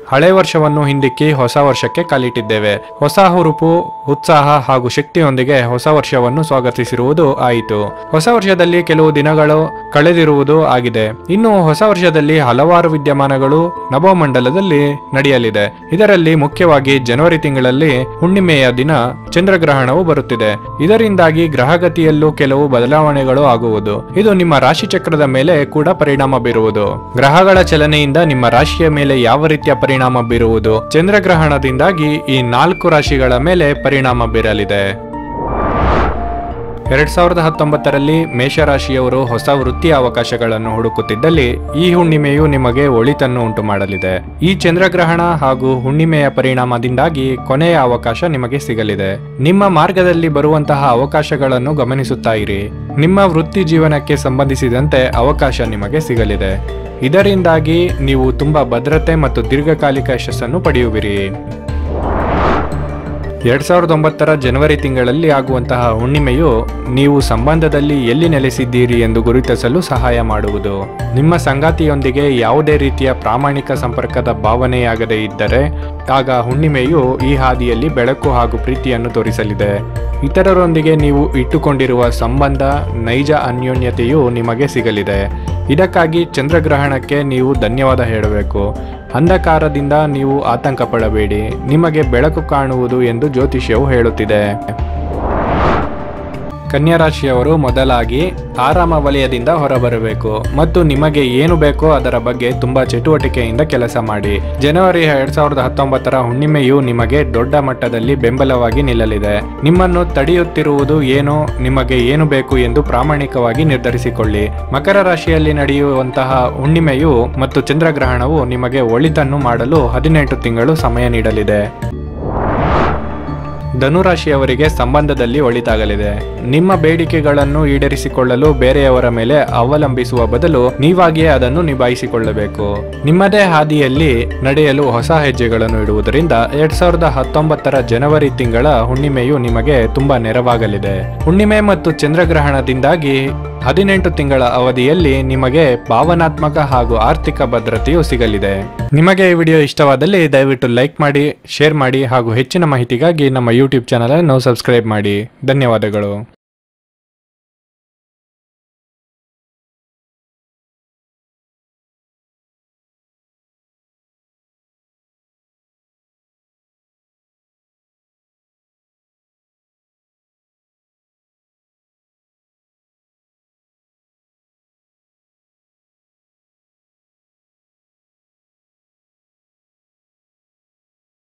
ಹಳೆ ವರ್ಷವನ್ನು ಹಿಂದಿಕ್ಕಿ ಹೊಸ ವರ್ಷಕ್ಕೆ ಕಾಲಿಟ್ಟಿದ್ದೇವೆ ಹೊಸ ಹುರುಪು ಉತ್ಸಾಹ ಹಾಗೂ ಶಕ್ತಿಯೊಂದಿಗೆ ಹೊಸ ವರ್ಷವನ್ನು ಸ್ವಾಗತಿಸಿರುವುದು ಆಯಿತು ಹೊಸ ವರ್ಷದಲ್ಲಿ ಕೆಲವು ದಿನಗಳು ಕಳೆದಿರುವುದು ಆಗಿದೆ ಇನ್ನು ಹೊಸ ವರ್ಷದಲ್ಲಿ ಹಲವಾರು ವಿದ್ಯಮಾನಗಳು ನವಮಂಡಲದಲ್ಲಿ ನಡೆಯಲಿದೆ ಇದರಲ್ಲಿ ಮುಖ್ಯವಾಗಿ ಜನವರಿ ತಿಂಗಳಲ್ಲಿ ಹುಣ್ಣಿಮೆಯ ದಿನ ಚಂದ್ರಗ್ರಹಣವು ಬರುತ್ತಿದೆ ಇದರಿಂದಾಗಿ ಗ್ರಹಗತಿಯಲ್ಲೂ ಕೆಲವು ಬದಲಾವಣೆಗಳು ಆಗುವುದು ಇದು ನಿಮ್ಮ ರಾಶಿ ಚಕ್ರದ ಮೇಲೆ ಕೂಡ ಪರಿಣಾಮ ಬೀರುವುದು ಗ್ರಹಗಳ ಚಲನೆಯಿಂದ ನಿಮ್ಮ ರಾಶಿಯ ಮೇಲೆ ಯಾವ ರೀತಿಯ ಪರಿಣಾಮ ಬೀರುವುದು ಚಂದ್ರಗ್ರಹಣದಿಂದಾಗಿ ಈ ನಾಲ್ಕು ರಾಶಿಗಳ ಮೇಲೆ ಪರಿಣಾಮ ಬೀರಲಿದೆ ಎರಡ್ ಸಾವಿರದ ಹತ್ತೊಂಬತ್ತರಲ್ಲಿ ಮೇಷರಾಶಿಯವರು ಹೊಸ ವೃತ್ತಿಯ ಅವಕಾಶಗಳನ್ನು ಹುಡುಕುತ್ತಿದ್ದಲ್ಲಿ ಈ ಹುಣ್ಣಿಮೆಯು ನಿಮಗೆ ಒಳಿತನ್ನು ಉಂಟು ಮಾಡಲಿದೆ ಈ ಚಂದ್ರಗ್ರಹಣ ಹಾಗೂ ಹುಣ್ಣಿಮೆಯ ಪರಿಣಾಮದಿಂದಾಗಿ ಕೊನೆಯ ಅವಕಾಶ ನಿಮಗೆ ಸಿಗಲಿದೆ ನಿಮ್ಮ ಮಾರ್ಗದಲ್ಲಿ ಬರುವಂತಹ ಅವಕಾಶಗಳನ್ನು ಗಮನಿಸುತ್ತಾ ಇರಿ ನಿಮ್ಮ ವೃತ್ತಿ ಜೀವನಕ್ಕೆ ಸಂಬಂಧಿಸಿದಂತೆ ಅವಕಾಶ ನಿಮಗೆ ಸಿಗಲಿದೆ ಇದರಿಂದಾಗಿ ನೀವು ತುಂಬಾ ಭದ್ರತೆ ಮತ್ತು ದೀರ್ಘಕಾಲಿಕ ಯಶಸ್ಸನ್ನು ಪಡೆಯುವಿರಿ ಎರಡ್ ಸಾವಿರದ ಒಂಬತ್ತರ ಜನವರಿ ತಿಂಗಳಲ್ಲಿ ಆಗುವಂತಹ ಹುಣ್ಣಿಮೆಯು ನೀವು ಸಂಬಂಧದಲ್ಲಿ ಎಲ್ಲಿ ನೆಲೆಸಿದ್ದೀರಿ ಎಂದು ಗುರುತಿಸಲು ಸಹಾಯ ಮಾಡುವುದು ನಿಮ್ಮ ಸಂಗಾತಿಯೊಂದಿಗೆ ಯಾವುದೇ ರೀತಿಯ ಪ್ರಾಮಾಣಿಕ ಸಂಪರ್ಕದ ಭಾವನೆಯಾಗದೇ ಇದ್ದರೆ ಆಗ ಹುಣ್ಣಿಮೆಯು ಈ ಹಾದಿಯಲ್ಲಿ ಬೆಳಕು ಹಾಗೂ ಪ್ರೀತಿಯನ್ನು ತೋರಿಸಲಿದೆ ಇತರರೊಂದಿಗೆ ನೀವು ಇಟ್ಟುಕೊಂಡಿರುವ ಸಂಬಂಧ ನೈಜ ಅನ್ಯೋನ್ಯತೆಯು ನಿಮಗೆ ಸಿಗಲಿದೆ ಇದಕ್ಕಾಗಿ ಚಂದ್ರಗ್ರಹಣಕ್ಕೆ ನೀವು ಧನ್ಯವಾದ ಹೇಳಬೇಕು ಅಂಧಕಾರದಿಂದ ನೀವು ಆತಂಕ ಪಡಬೇಡಿ ನಿಮಗೆ ಬೆಳಕು ಕಾಣುವುದು ಎಂದು ಜ್ಯೋತಿಷ್ಯವು ಹೇಳುತ್ತಿದೆ ಕನ್ಯಾ ರಾಶಿಯವರು ಮೊದಲಾಗಿ ಆರಾಮ ವಲಯದಿಂದ ಹೊರಬರಬೇಕು ಮತ್ತು ನಿಮಗೆ ಏನು ಬೇಕೋ ಅದರ ಬಗ್ಗೆ ತುಂಬಾ ಚಟುವಟಿಕೆಯಿಂದ ಕೆಲಸ ಮಾಡಿ ಜನವರಿ ಎರಡ್ ಸಾವಿರದ ಹತ್ತೊಂಬತ್ತರ ಹುಣ್ಣಿಮೆಯು ನಿಮಗೆ ದೊಡ್ಡ ಮಟ್ಟದಲ್ಲಿ ಬೆಂಬಲವಾಗಿ ನಿಲ್ಲಲಿದೆ ನಿಮ್ಮನ್ನು ತಡೆಯುತ್ತಿರುವುದು ಏನು ನಿಮಗೆ ಏನು ಬೇಕು ಎಂದು ಪ್ರಾಮಾಣಿಕವಾಗಿ ನಿರ್ಧರಿಸಿಕೊಳ್ಳಿ ಮಕರ ರಾಶಿಯಲ್ಲಿ ನಡೆಯುವಂತಹ ಹುಣ್ಣಿಮೆಯು ಮತ್ತು ಚಂದ್ರಗ್ರಹಣವು ನಿಮಗೆ ಒಳಿತನ್ನು ಮಾಡಲು ಹದಿನೆಂಟು ತಿಂಗಳು ಸಮಯ ನೀಡಲಿದೆ ಧನುರಾಶಿಯವರಿಗೆ ಸಂಬಂಧದಲ್ಲಿ ಒಳಿತಾಗಲಿದೆ ನಿಮ್ಮ ಬೇಡಿಕೆಗಳನ್ನು ಈಡೇರಿಸಿಕೊಳ್ಳಲು ಬೇರೆಯವರ ಮೇಲೆ ಅವಲಂಬಿಸುವ ಬದಲು ನೀವಾಗಿಯೇ ಅದನ್ನು ನಿಭಾಯಿಸಿಕೊಳ್ಳಬೇಕು ನಿಮ್ಮದೇ ಹಾದಿಯಲ್ಲಿ ನಡೆಯಲು ಹೊಸ ಹೆಜ್ಜೆಗಳನ್ನು ಇಡುವುದರಿಂದ ಎರಡ್ ಸಾವಿರದ ಹತ್ತೊಂಬತ್ತರ ಜನವರಿ ತಿಂಗಳ ಹುಣ್ಣಿಮೆಯು ನಿಮಗೆ ತುಂಬಾ ನೆರವಾಗಲಿದೆ ಹುಣ್ಣಿಮೆ ಮತ್ತು ಚಂದ್ರಗ್ರಹಣದಿಂದಾಗಿ ಹದಿನೆಂಟು ತಿಂಗಳ ಅವಧಿಯಲ್ಲಿ ನಿಮಗೆ ಭಾವನಾತ್ಮಕ ಹಾಗೂ ಆರ್ಥಿಕ ಭದ್ರತೆಯು ಸಿಗಲಿದೆ ನಿಮಗೆ ಈ ವಿಡಿಯೋ ಇಷ್ಟವಾದಲ್ಲಿ ದಯವಿಟ್ಟು ಲೈಕ್ ಮಾಡಿ ಶೇರ್ ಮಾಡಿ ಹಾಗೂ ಹೆಚ್ಚಿನ ಮಾಹಿತಿಗಾಗಿ ನಮ್ಮ ಯೂಟ್ಯೂಬ್ ಚಾನಲ್ ಅನ್ನು ಸಬ್ಸ್ಕ್ರೈಬ್ ಮಾಡಿ ಧನ್ಯವಾದಗಳು